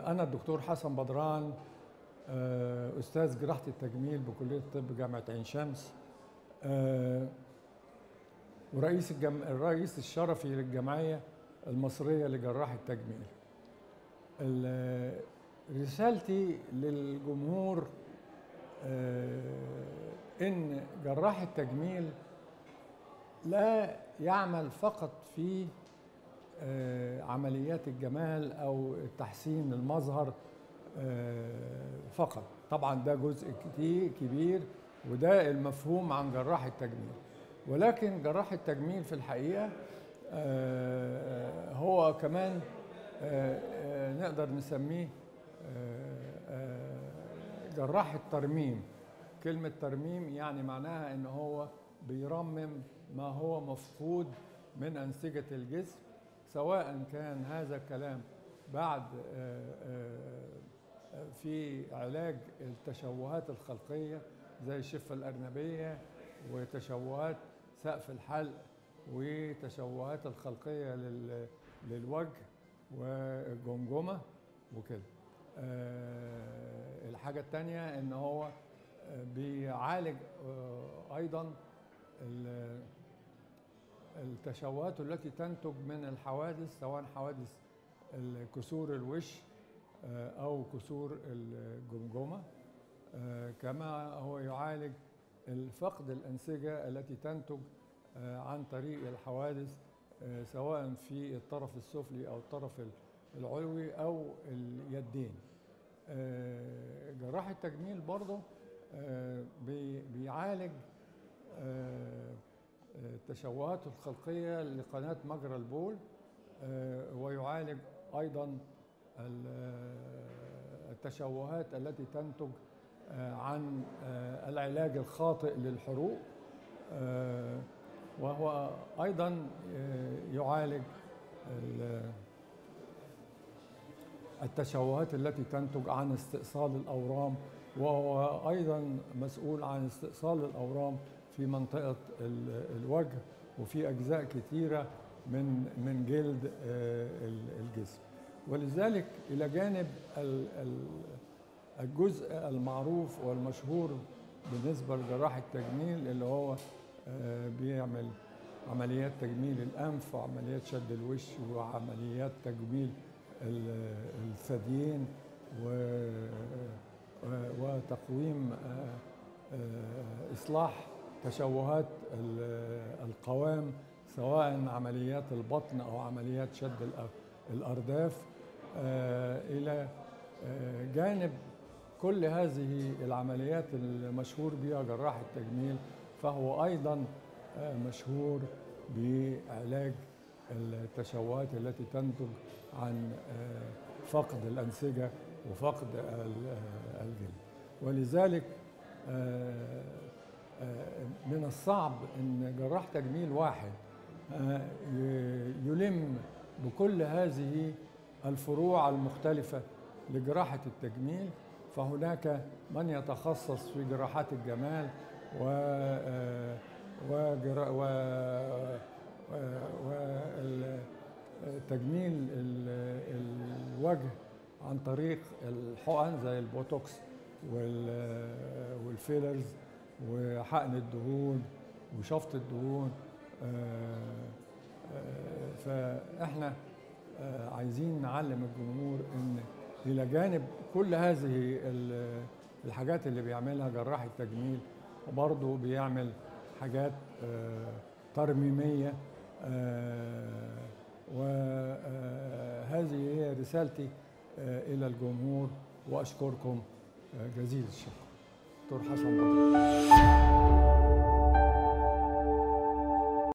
أنا الدكتور حسن بدران آه، أستاذ جراحة التجميل بكلية الطب جامعة عين شمس آه، ورئيس الجم... الرئيس الشرفي للجمعية المصرية لجراح التجميل ال- رسالتي للجمهور آه، إن جراح التجميل لا يعمل فقط في آه، عمليات الجمال او تحسين المظهر آه، فقط طبعا ده جزء كتير كبير وده المفهوم عن جراح التجميل ولكن جراح التجميل في الحقيقه آه، هو كمان آه، آه، نقدر نسميه آه، آه، جراح الترميم كلمة ترميم يعني معناها ان هو بيرمم ما هو مفقود من أنسجة الجسم سواء كان هذا الكلام بعد آه، آه، في علاج التشوهات الخلقية زي الشفة الأرنبية وتشوهات سقف الحلق وتشوهات الخلقية لل- للوجه والجمجمة وكده آه، الحاجة التانية ان هو آه، بيعالج آه، ايضا ال- التشوهات التي تنتج من الحوادث سواء حوادث كسور الوش آه، او كسور الجمجمه آه، كما هو يعالج الفقد الانسجه التي تنتج آه، عن طريق الحوادث آه، سواء في الطرف السفلي او الطرف العلوي او اليدين آه، جراح التجميل برضه آه، بي- بيعالج آه، التشوهات الخلقية لقناة مجرى البول آه، ويعالج أيضا ال- آه، التشوهات التي تنتج آه، عن آه، العلاج الخاطئ للحروق آه، وهو أيضا آه، يعالج ال- التشوهات التي تنتج عن استئصال الأورام وهو أيضا مسؤول عن استئصال الأورام في منطقة ال- الوجه وفي أجزاء كثيرة من من جلد آه، ال- الجسم ولذلك إلى جانب ال- ال- الجزء المعروف والمشهور بالنسبة لجراح التجميل اللي هو آه، بيعمل عمليات تجميل الأنف وعمليات شد الوش وعمليات تجميل ال- الثديين و- و- وتقويم آه، آه، إصلاح تشوهات ال- القوام سواء عمليات البطن أو عمليات شد الأ- الأرداف آه، إلى آه، جانب كل هذه العمليات المشهور بها جراح التجميل فهو أيضا آه، مشهور بعلاج التشوهات التي تنتج عن آه، فقد الأنسجة وفقد ال- آه، الجلد ولذلك آه، آه، من الصعب ان جراح تجميل واحد آه، ي- يلم بكل هذه الفروع المختلفة لجراحة التجميل فهناك من يتخصص في جراحات الجمال و آه، وجرا- و وتجميل الوجه عن طريق الحقن زي البوتوكس وال- والفيلرز وحقن الدهون وشفط الدهون آه، آه، فاحنا آه، عايزين نعلم الجمهور ان الى جانب كل هذه ال- الحاجات اللي بيعملها جراح التجميل برضه بيعمل حاجات آه، ترميميه وهذه هي رسالتي آه، الى الجمهور واشكركم آه، جزيل الشكر دكتور حسن بدر